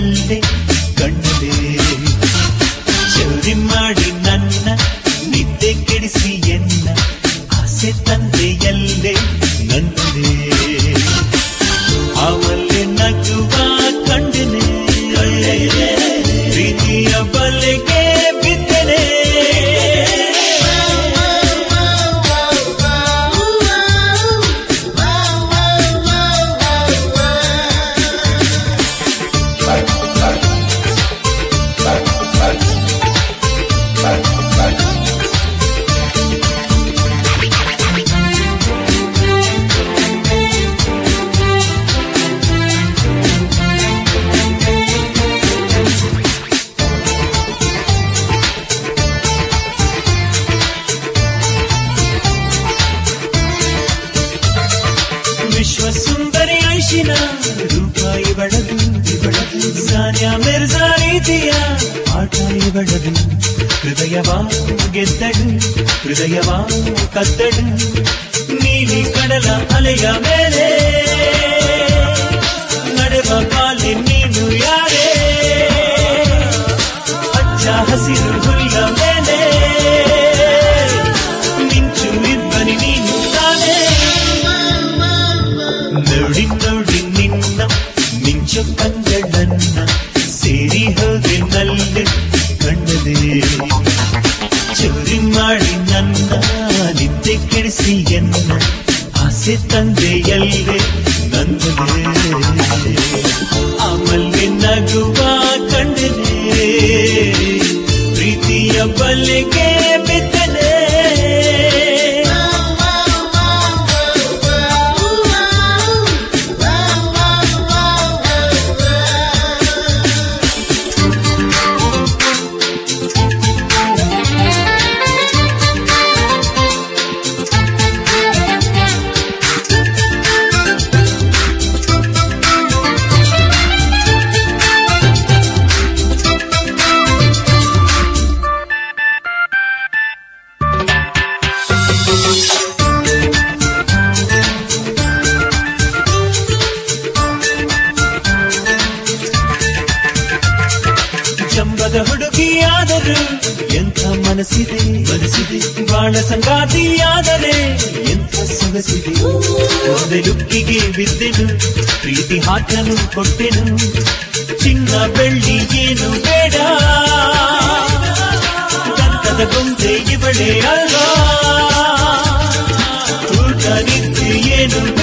ನಲ್ಲೇ ಕಣ್ಣದೆ ಚೌರಿ ಮಾಡಿ ನನ್ನ ನಿದ್ದೆ ಕೆಡಿಸಿ ಎನ್ನ ಆಸೆ ತಂದೆಯಲ್ಲೇ ನನ್ನದೇ ಅವಲ್ಲಿ ನಗುವ ಕಂಡನೆ ಪ್ರೀತಿಯ ಬಲೆಗೆ ಬಿದ್ದನೆ ವಿಶ್ವ ಸುಂದರಿ ಐಶಿನ ರೂಪ ಇವಳದು ಇವಳದು ಸಾನ್ಯಾ ಮಿರ್ಜಾ ರೀತಿಯ ಆಟ ಇವಳದು ಹೃದಯವಾ ಗೆದ್ದಳು ಹೃದಯವಾ ಕದ್ದಳು ನೀಲಿ ಕಡಲ ಅಲೆಯ ಮೇಲೆ ನಡೆವ ಕಾಲಿ ನೀನು ಯಾರೇ ಹಚ್ಚ ಹಸಿರು ಹುಲ್ಲ ಮೇಲೆ ಮಿಂಚು ಇಬ್ಬನಿ ನೀನು ತಾನೇ ನೋಡಿ ನೋಡಿ ನಿನ್ನ ಮಿಂಚು ಕಂಗಳನ್ನ ಸೇರಿ ಹೋದೆ ನಲ್ಲೆ ಕಣ್ಣದೆ ಚೋರಿ ಮಾಡಿ ನನ್ನ ನಿದ್ದೆ ಕೆಡಿಸಿ ಎನ್ನ ಆಸೆ ತಂದೆಯಲ್ಲೇ ನಂದದೆ ಆಮಲ್ಲೆ ನಗುವ ಕಂಡನೆ ಪ್ರೀತಿಯ ಬಲೆಗೆ ಬಿದ್ದನೆ ಜಂಬದ ಹುಡುಗಿಯಾದರು ಎಂಥ ಮನಸ್ಸಿದೆ ಮನಸ್ಸಿದೆ ಬಾಳ ಸಂಗಾತಿಯಾದರೆ ಎಂಥ ಸೊಗಸಿದೆ ಒಂದೇ ಲುಕ್ಕಿಗೆ ಬಿದ್ದೆನು ಪ್ರೀತಿ ಹಾಕಲು ಕೊಟ್ಟೆನು ಚಿನ್ನ ಬೆಳ್ಳಿ ಏನು ಬೇಡ ಗಂಧದ ಗೊಂಬೆ ಇವಳೇ ಅಲ್ವಾ ಊಟ ನಿದ್ದೆ ಏನು